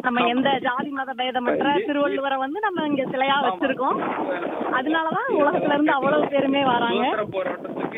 நம்ம எந்த ஜாதி மத பேதமற்ற திருவள்ளுவரை வந்து நம்ம இங்க சிலையா வச்சிருக்கோம் அதனாலதான் உலகத்துல இருந்து அவ்வளவு பேருமே வராங்க சுதந்திர போராட்டத்துக்கு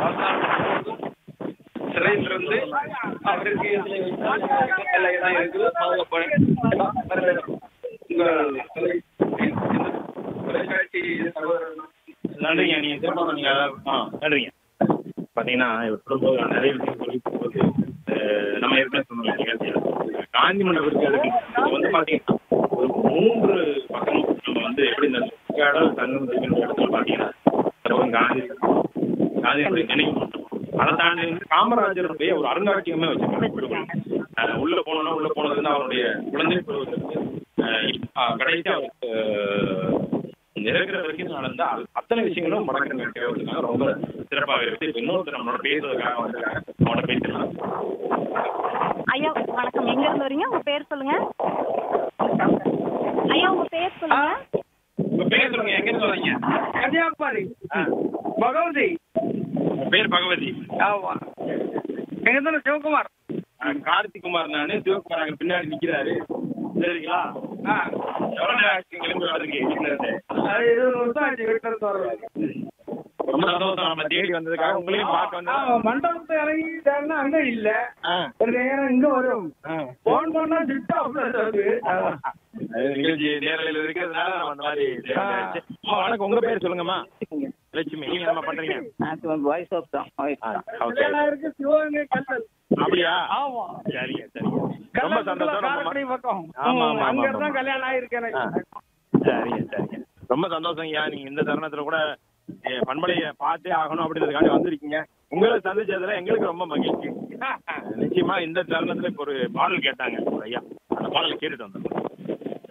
சிறையில இருந்து அவருக்கு எல்லாம் இருக்குது பாதுகாப்பு உங்க தொலைக்காட்சி சகோதரர் நன்றிங்க நீங்க திரும்ப நீங்க ஆ நன்றிங்க பாத்தீங்கன்னா இவர் சொல்லும்போது நான் நிறைய விஷயம் சொல்லி போகும்போது அஹ், நம்ம ஏற்கனவே சொன்னோம் நிகழ்ச்சியில் காந்தி மண்டபம் இருக்கிறதுக்கு இது வந்து பாத்தீங்கன்னா ஒரு மூன்று பக்கம் நம்ம வந்து எப்படி இந்த கடல் தங்கம் இருக்கிற இடத்துல பாத்தீங்கன்னா அப்புறம் காந்தி காந்தியுடைய நினைவு மண்டபம் அதை தாண்டி வந்து காமராஜருடைய ஒரு அருங்காட்சியகமே வச்சிருக்காங்க அஹ், உள்ள போனோம்னா உள்ள போனது வந்து அவருடைய குழந்தை பருவத்திலிருந்து அஹ், இப்ப கடைசி அவருக்கு அஹ், இருக்கிற வரைக்கும் நடந்த அ- அத்தனை விஷயங்களும் வடக்கு கேட்கறதுக்காக ரொம்ப சிறப்பாக இருக்கு இப்ப இன்னொருத்தர் நம்மளோட பேசுறதுக்காக வந்திருக்காங்க அவனோட பேசலாம் ஐயா வணக்கம் எங்க இருந்து வரீங்க உங்க பேர் சொல்லுங்க ஐயா உங்க பேர் சொல்லுங்க உங்க பேர் சொல்லுங்க எங்க இருந்து வரீங்க கன்னியாகுமரி ஆ, பகவதி உங்க பேர் பகவதி ஆமா எங்க தானே சிவகுமார் ஆ, கார்த்திக் குமார் நானு சிவகுமார் அங்க பின்னாடி நிக்கிறாரு சரிங்களா ஆ எவ்வளவு நேரம் ஆச்சு கிளம்பி வர்றதுக்கு வீட்டுல இருந்து அது இருபது வருஷம் ஆச்சு வீட்டுல இருந்து வர்றது ரொம்ப சந்தோஷம் நம்ம தேடி வந்ததுக்காக உங்களையும் பார்க்க ஆ, வந்தோம் மண்டபத்தை இறங்கிட்டாங்கன்னா அங்க இல்ல ஆ, ஒரு நேரம் இங்க வரும் ஆ. போன் பண்ணா சுவிட்ச் ஆஃப்ல இருக்கு அது நிகழ்ச்சி நேரலையில் இருக்கிறதுனால நம்ம அந்த மாதிரி தெரிஞ்சாச்சு. அம்மா, வணக்கம் உங்க பேர் சொல்லுங்கம்மா லட்சுமி நீங்க என்ன பண்றீங்க வாய்ஸ் ஆஃப் தான் வாய்ஸ் ஆ, தான் ஓகே கல்யாணம் இருக்கு சிவகங்கை கல்லல் அப்படியா ஆமா சரிங்க சரிங்க ரொம்ப சந்தோஷம் ரொம்ப காரக்குடி பக்கம் ஆமா, ஆமா, அங்க ஆமா, இருந்தா ஆமா. கல்யாணம் ஆயிருக்கு எனக்கு ஆ. சரிங்க சரிங்க ரொம்ப சந்தோஷம் ஐயா நீங்க இந்த தருணத்துல கூட என் பண்பலைய பார்த்தே ஆகணும் அப்படின்றதுக்காண்டி வந்திருக்கீங்க உங்களை சந்திச்சதுல எங்களுக்கு ரொம்ப மகிழ்ச்சி நிச்சயமா இந்த தருணத்துல இப்ப ஒரு பாடல் கேட்டாங்க ஒரு ஐயா அந்த பாடல் கேட்டுட்டு வந்தோம்